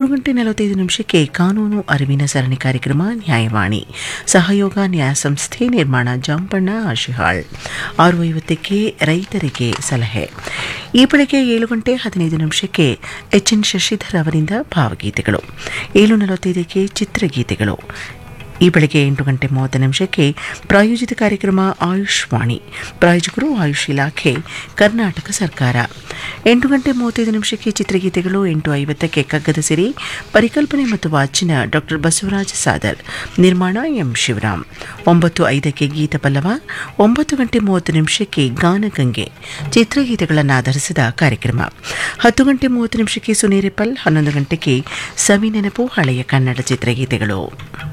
ಗಂಟೆ ನಲವತ್ತೈದು ನಿಮಿಷಕ್ಕೆ ಕಾನೂನು ಅರಿವಿನ ಸರಣಿ ಕಾರ್ಯಕ್ರಮ ನ್ಯಾಯವಾಣಿ ಸಹಯೋಗ ನ್ಯಾಯ ಸಂಸ್ಥೆ ನಿರ್ಮಾಣ ಜಾಂಪಣ್ಣ ಆಶಿಹಾಳ್ ಆರು ಐವತ್ತಕ್ಕೆ ರೈತರಿಗೆ ಸಲಹೆ ಈ ಬೆಳಗ್ಗೆ ಏಳು ಗಂಟೆ ಹದಿನೈದು ನಿಮಿಷಕ್ಕೆ ಎಚ್ ಎನ್ ಶಶಿಧರ್ ಅವರಿಂದ ಭಾವಗೀತೆಗಳು ಏಳು ನಲವತ್ತೈದಕ್ಕೆ ಚಿತ್ರಗೀತೆಗಳು ಈ ಬೆಳಗ್ಗೆ ಎಂಟು ಗಂಟೆ ಮೂವತ್ತು ನಿಮಿಷಕ್ಕೆ ಪ್ರಾಯೋಜಿತ ಕಾರ್ಯಕ್ರಮ ಆಯುಷ್ ವಾಣಿ ಪ್ರಾಯೋಜಕರು ಆಯುಷ್ ಇಲಾಖೆ ಕರ್ನಾಟಕ ಸರ್ಕಾರ ಎಂಟು ಗಂಟೆ ಮೂವತ್ತೈದು ನಿಮಿಷಕ್ಕೆ ಚಿತ್ರಗೀತೆಗಳು ಎಂಟು ಐವತ್ತಕ್ಕೆ ಕಗ್ಗದ ಸಿರಿ ಪರಿಕಲ್ಪನೆ ಮತ್ತು ವಾಚನ ಡಾಕ್ಟರ್ ಬಸವರಾಜ ಸಾದರ್ ನಿರ್ಮಾಣ ಎಂ ಶಿವರಾಮ್ ಒಂಬತ್ತು ಐದಕ್ಕೆ ಗೀತ ಪಲ್ಲವ ಒಂಬತ್ತು ಗಂಟೆ ಮೂವತ್ತು ನಿಮಿಷಕ್ಕೆ ಗಾನಗಂಗೆ ಚಿತ್ರಗೀತೆಗಳನ್ನು ಆಧರಿಸಿದ ಕಾರ್ಯಕ್ರಮ ಹತ್ತು ಗಂಟೆ ಮೂವತ್ತು ನಿಮಿಷಕ್ಕೆ ಸುನೇರಿಪಲ್ ಹನ್ನೊಂದು ಗಂಟೆಗೆ ಸವಿ ನೆನಪು ಹಳೆಯ ಕನ್ನಡ ಚಿತ್ರಗೀತೆಗಳು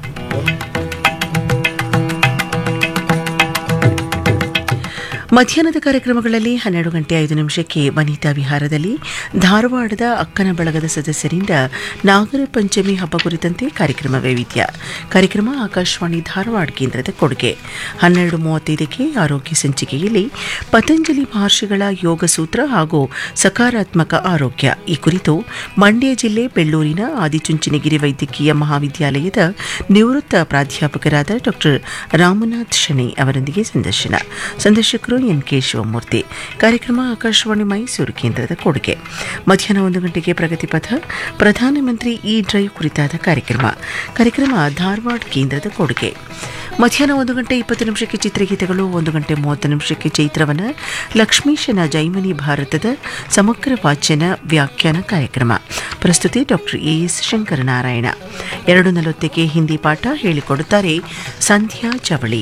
ಮಧ್ಯಾಹ್ನದ ಕಾರ್ಯಕ್ರಮಗಳಲ್ಲಿ ಹನ್ನೆರಡು ಗಂಟೆ ಐದು ನಿಮಿಷಕ್ಕೆ ವನಿತಾ ವಿಹಾರದಲ್ಲಿ ಧಾರವಾಡದ ಅಕ್ಕನ ಬಳಗದ ಸದಸ್ಯರಿಂದ ನಾಗರ ಪಂಚಮಿ ಹಬ್ಬ ಕುರಿತಂತೆ ಕಾರ್ಯಕ್ರಮ ವೈವಿಧ್ಯ ಕಾರ್ಯಕ್ರಮ ಆಕಾಶವಾಣಿ ಧಾರವಾಡ ಕೇಂದ್ರದ ಕೊಡುಗೆ ಹನ್ನೆರಡು ಮೂವತ್ತೈದಕ್ಕೆ ಆರೋಗ್ಯ ಸಂಚಿಕೆಯಲ್ಲಿ ಪತಂಜಲಿ ಮಹರ್ಷಿಗಳ ಯೋಗ ಸೂತ್ರ ಹಾಗೂ ಸಕಾರಾತ್ಮಕ ಆರೋಗ್ಯ ಈ ಕುರಿತು ಮಂಡ್ಯ ಜಿಲ್ಲೆ ಬೆಳ್ಳೂರಿನ ಆದಿಚುಂಚನಗಿರಿ ವೈದ್ಯಕೀಯ ಮಹಾವಿದ್ಯಾಲಯದ ನಿವೃತ್ತ ಪ್ರಾಧ್ಯಾಪಕರಾದ ಡಾಕ್ಟರ್ ರಾಮನಾಥ್ ಶಣೆ ಅವರೊಂದಿಗೆ ಸಂದರ್ಶನ ಸಂದರ್ಶಕರು ಎನ್ ಕೆ ಶಿವಮೂರ್ತಿ ಕಾರ್ಯಕ್ರಮ ಆಕಾಶವಾಣಿ ಮೈಸೂರು ಕೇಂದ್ರದ ಕೊಡುಗೆ ಮಧ್ಯಾಹ್ನ ಒಂದು ಗಂಟೆಗೆ ಪ್ರಗತಿಪಥ ಪ್ರಧಾನಮಂತ್ರಿ ಇ ಡ್ರೈವ್ ಕುರಿತಾದ ಕಾರ್ಯಕ್ರಮ ಕಾರ್ಯಕ್ರಮ ಧಾರವಾಡ ಕೇಂದ್ರದ ಕೊಡುಗೆ ಮಧ್ಯಾಹ್ನ ಒಂದು ಗಂಟೆ ಇಪ್ಪತ್ತು ನಿಮಿಷಕ್ಕೆ ಚಿತ್ರಗೀತೆಗಳು ಒಂದು ಗಂಟೆ ಮೂವತ್ತು ನಿಮಿಷಕ್ಕೆ ಚೈತ್ರವನ ಲಕ್ಷ್ಮೀಶನ ಜೈಮನಿ ಭಾರತದ ಸಮಗ್ರ ವಾಚನ ವ್ಯಾಖ್ಯಾನ ಕಾರ್ಯಕ್ರಮ ಪ್ರಸ್ತುತಿ ಡಾಕ್ಟರ್ ಎ ಎಸ್ ಶಂಕರನಾರಾಯಣ ಎರಡು ನಲವತ್ತಕ್ಕೆ ಹಿಂದಿ ಪಾಠ ಹೇಳಿಕೊಡುತ್ತಾರೆ ಸಂಧ್ಯಾ ಚವಳಿ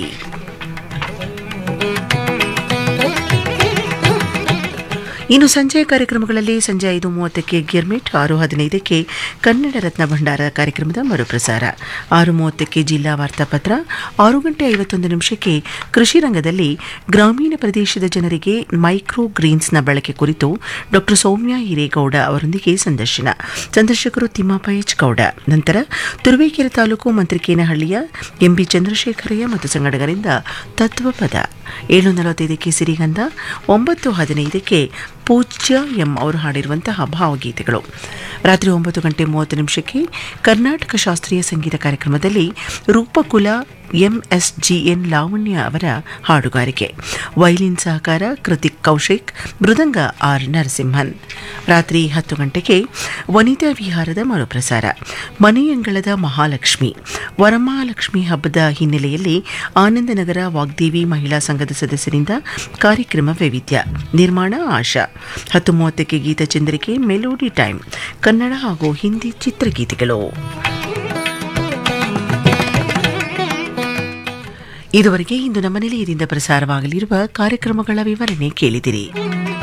ಇನ್ನು ಸಂಜೆಯ ಕಾರ್ಯಕ್ರಮಗಳಲ್ಲಿ ಸಂಜೆ ಐದು ಮೂವತ್ತಕ್ಕೆ ಗಿರ್ಮಿಟ್ ಆರು ಹದಿನೈದಕ್ಕೆ ಕನ್ನಡ ರತ್ನ ಭಂಡಾರ ಕಾರ್ಯಕ್ರಮದ ಮರುಪ್ರಸಾರ ಆರು ಮೂವತ್ತಕ್ಕೆ ಜಿಲ್ಲಾ ವಾರ್ತಾಪತ್ರ ಆರು ಗಂಟೆ ಐವತ್ತೊಂದು ನಿಮಿಷಕ್ಕೆ ಕೃಷಿ ರಂಗದಲ್ಲಿ ಗ್ರಾಮೀಣ ಪ್ರದೇಶದ ಜನರಿಗೆ ಮೈಕ್ರೋ ಗ್ರೀನ್ಸ್ನ ಬಳಕೆ ಕುರಿತು ಡಾಕ್ಟರ್ ಸೌಮ್ಯ ಹಿರೇಗೌಡ ಅವರೊಂದಿಗೆ ಸಂದರ್ಶನ ಸಂದರ್ಶಕರು ತಿಮ್ಮಪ್ಪ ಎಚ್ ಗೌಡ ನಂತರ ತುರುವೇಕೆರೆ ತಾಲೂಕು ಮಂತ್ರಿಕೇನಹಳ್ಳಿಯ ಎಂಬಿ ಚಂದ್ರಶೇಖರಯ್ಯ ಮತ್ತು ಸಂಗಡಗರಿಂದ ತತ್ವಪದ ಏಳು ನಲವತ್ತೈದಕ್ಕೆ ಸಿರಿಗಂಧ ಒಂಬತ್ತು ಹದಿನೈದಕ್ಕೆ ಪೂಜ್ಯ ಎಂ ಅವರು ಹಾಡಿರುವಂತಹ ಭಾವಗೀತೆಗಳು ರಾತ್ರಿ ಒಂಬತ್ತು ಗಂಟೆ ಮೂವತ್ತು ನಿಮಿಷಕ್ಕೆ ಕರ್ನಾಟಕ ಶಾಸ್ತ್ರೀಯ ಸಂಗೀತ ಕಾರ್ಯಕ್ರಮದಲ್ಲಿ ರೂಪಕುಲ ಎಂಎಸ್ಜಿಎನ್ ಲಾವಣ್ಯ ಅವರ ಹಾಡುಗಾರಿಕೆ ವೈಲಿನ್ ಸಹಕಾರ ಕೃತಿಕ್ ಕೌಶಿಕ್ ಮೃದಂಗ ಆರ್ ನರಸಿಂಹನ್ ರಾತ್ರಿ ಹತ್ತು ಗಂಟೆಗೆ ವನಿತಾ ವಿಹಾರದ ಮರುಪ್ರಸಾರ ಮನೆಯಂಗಳದ ಮಹಾಲಕ್ಷ್ಮಿ ವರಮಹಾಲಕ್ಷ್ಮಿ ಹಬ್ಬದ ಹಿನ್ನೆಲೆಯಲ್ಲಿ ಆನಂದನಗರ ವಾಗ್ದೇವಿ ಮಹಿಳಾ ಸಂಘದ ಸದಸ್ಯರಿಂದ ಕಾರ್ಯಕ್ರಮ ವೈವಿಧ್ಯ ನಿರ್ಮಾಣ ಆಶಾ ಹತ್ತು ಮೂವತ್ತಕ್ಕೆ ಗೀತಚಂದ್ರಿಕೆ ಮೆಲೋಡಿ ಟೈಮ್ ಕನ್ನಡ ಹಾಗೂ ಹಿಂದಿ ಚಿತ್ರಗೀತೆಗಳು ಇದುವರೆಗೆ ಇಂದು ನಮ್ಮ ನಿಲಯದಿಂದ ಪ್ರಸಾರವಾಗಲಿರುವ ಕಾರ್ಯಕ್ರಮಗಳ ವಿವರಣೆ ಕೇಳಿದಿರಿ